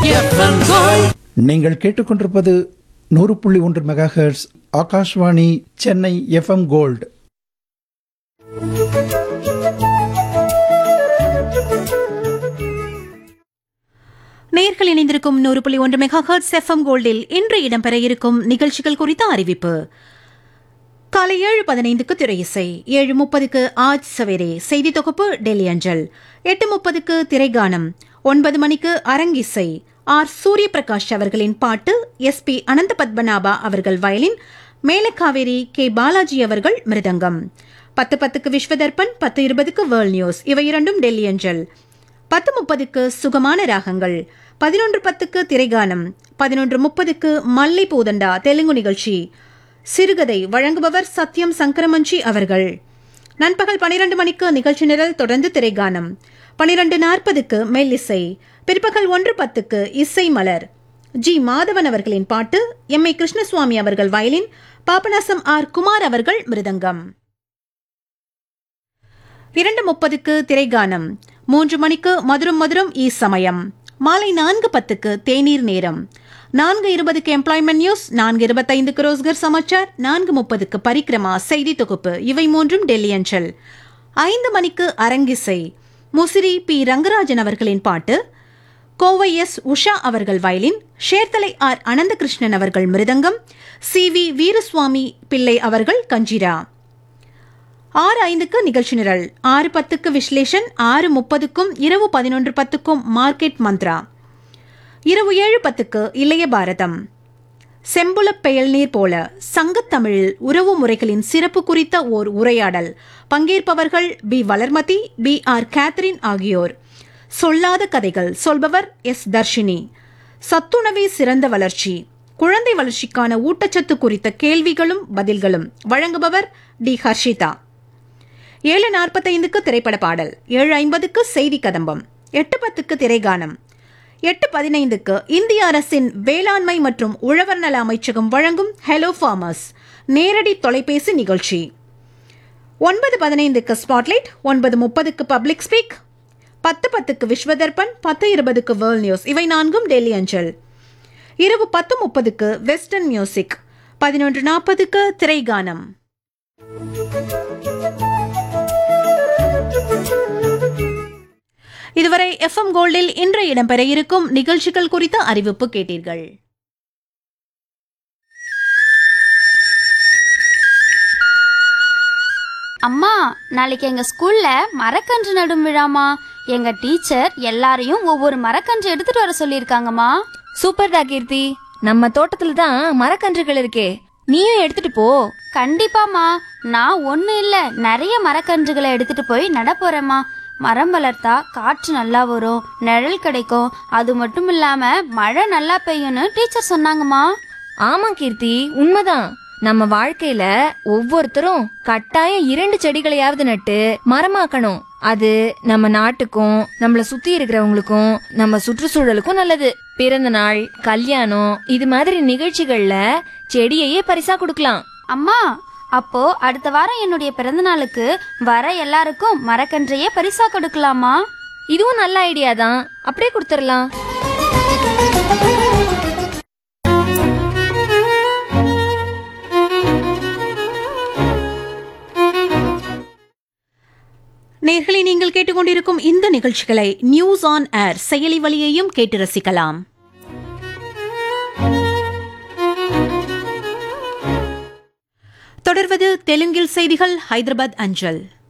FM gold நீங்கள் கேட்டுக்கொண்டிருப்பது நூறு புள்ளி ஒன்று mega hertz Akashvani Chennai FM gold நேர்கள் இணைந்திருக்கும் நூறு புள்ளி ஒன்று மெகா ஹர்ட்ஸ் எஃப்எம் கோல்டில் இன்று இடம்பெற இருக்கும் நிகழ்ச்சிகள் குறித்த அறிவிப்பு காலை ஏழு பதினைந்துக்கு திரை இசை ஏழு முப்பதுக்கு ஆஜ் சவேரே செய்தி தொகுப்பு டெல்லி அஞ்சல் எட்டு முப்பதுக்கு திரைகானம் ஒன்பது மணிக்கு அரங்கிசை ஆர் சூரிய பிரகாஷ் அவர்களின் பாட்டு எஸ் பி அனந்த பத்மநாபா அவர்கள் வயலின் மேலக்காவேரி கே பாலாஜி அவர்கள் மிருதங்கம் பத்து பத்துக்கு விஸ்வதர்பன் பத்து இருபதுக்கு வேர்ல்ட் நியூஸ் இவை இரண்டும் டெல்லி அஞ்சல் பத்து முப்பதுக்கு சுகமான ராகங்கள் பதினொன்று பத்துக்கு திரைகானம் பதினொன்று முப்பதுக்கு மல்லை பூதண்டா தெலுங்கு நிகழ்ச்சி சிறுகதை வழங்குபவர் சத்யம் சங்கரமஞ்சி அவர்கள் நண்பகல் பனிரெண்டு மணிக்கு நிகழ்ச்சி நிரல் தொடர்ந்து திரைகானம் பனிரெண்டு நாற்பதுக்கு மெல்லிசை பிற்பகல் ஒன்று பத்துக்கு இசை மலர் ஜி மாதவன் அவர்களின் பாட்டு எம் ஏ கிருஷ்ணசுவாமி அவர்கள் வயலின் பாபநாசம் ஆர் குமார் அவர்கள் மிருதங்கம் இரண்டு முப்பதுக்கு திரைகானம் மூன்று மணிக்கு மதுரம் மதுரம் ஈ சமயம் மாலை நான்கு பத்துக்கு தேநீர் நேரம் நான்கு இருபதுக்கு எம்ப்ளாய்மெண்ட் நியூஸ் நான்கு இருபத்தைந்துக்கு ரோஸ்கர் சமாச்சார் நான்கு முப்பதுக்கு பரிக்கிரமா செய்தி தொகுப்பு இவை மூன்றும் டெல்லி அஞ்சல் ஐந்து மணிக்கு அரங்கிசை முசிறி பி ரங்கராஜன் அவர்களின் பாட்டு கோவை எஸ் உஷா அவர்கள் வயலின் ஷேர்தலை ஆர் அனந்தகிருஷ்ணன் அவர்கள் மிருதங்கம் சி வி வீரசுவாமி பிள்ளை அவர்கள் கஞ்சிரா ஆறு ஐந்துக்கு நிகழ்ச்சி நிரல் ஆறு பத்துக்கு விஸ்லேஷன் ஆறு முப்பதுக்கும் இரவு பதினொன்று பத்துக்கும் மார்க்கெட் மந்த்ரா இரவு ஏழு பத்துக்கு இளைய பாரதம் செம்புலப் பெயல்நீர் போல சங்கத்தமிழில் உறவு முறைகளின் சிறப்பு குறித்த ஓர் உரையாடல் பங்கேற்பவர்கள் P Valarmathi P R Catherine ஆகியோர் சொல்லாத கதைகள் சொல்பவர் எஸ் தர்ஷினி சத்துணவே சிறந்த வளர்ச்சி குழந்தை வளர்ச்சிக்கான ஊட்டச்சத்து குறித்த கேள்விகளும் பதில்களும் வழங்குபவர் டி ஹர்ஷிதா ஏழு நாற்பத்தைந்துக்கு திரைப்பட பாடல் ஏழு ஐம்பதுக்கு செய்தி கதம்பம் எட்டு பத்துக்கு திரைகானம் எட்டு பதினைந்துக்கு இந்திய அரசின் வேளாண்மை மற்றும் உழவர் நல அமைச்சகம் வழங்கும் ஹலோ ஃபார்மர்ஸ் நேரடி தொலைபேசி நிகழ்ச்சி ஒன்பது பதினைந்துக்கு ஸ்பாட்லைட் ஒன்பது முப்பதுக்கு பப்ளிக் ஸ்பீக் பத்து பத்துக்கு விஸ்வதர்பன் பத்து இருபதுக்கு வேர்ல்ட் நியூஸ் இவை நான்கும் டெல்லி அஞ்சல் இரவு பத்து முப்பதுக்கு வெஸ்டர்ன் மியூசிக் பதினொன்று நாற்பதுக்கு திரைகானம் இதுவரை எஃப்எம் கோல்டில் இன்று இடம்பெற இருக்கும் நிகழ்ச்சிகள் குறித்த அறிவிப்பு கேட்டீர்கள் அம்மா நாளைக்கு எங்க ஸ்கூல்ல மரக்கன்று நடும் விழாமா எங்க டீச்சர் எல்லாரையும் ஒவ்வொரு மரக்கன்று எடுத்துட்டு வர சொல்லிருக்காங்கம்மா சூப்பர்டா கீர்த்தி நம்ம தோட்டத்துல தான் மரக்கன்றுகள் இருக்கே நீயும் எடுத்துட்டு போ கண்டிப்பாம்மா நான் ஒண்ணு இல்ல நிறைய மரக்கன்றுகளை எடுத்துட்டு போய் நட போறேம்மா மரம் வளர்த்தா காற்று நல்லா வரும் நிழல் கிடைக்கும் அது மட்டும் இல்லாம மழை நல்லா பெய்யும்னு டீச்சர் சொன்னாங்கம்மா ஆமா கீர்த்தி உண்மைதான் நம்ம வாழ்க்கையில ஒவ்வொருத்தரும் கட்டாயம் இரண்டு செடிகளையாவது நட்டு மரமாக்கணும் அது நம்ம நாட்டுக்கும் நம்மள சுத்தி இருக்கிறவங்களுக்கும் நம்ம சுற்றுச்சூழலுக்கும் நல்லது பிறந்த நாள் கல்யாணம் இது மாதிரி நிகழ்ச்சிகள்ல செடியையே பரிசா கொடுக்கலாம் அம்மா அப்போ அடுத்த வாரம் என்னுடைய பிறந்த நாளுக்கு வர எல்லாருக்கும் மரக்கன்றையே பரிசா கொடுக்கலாமா இதுவும் நல்ல ஐடியா தான் அப்படியே கொடுத்துடலாம் நேர்களை நீங்கள் கேட்டுக்கொண்டிருக்கும் இந்த நிகழ்ச்சிகளை நியூஸ் ஆன் ஏர் செயலி வழியையும் கேட்டு ரசிக்கலாம் தொடர்வது தெலுங்கில் செய்திகள் ஹைதராபாத் அஞ்சல்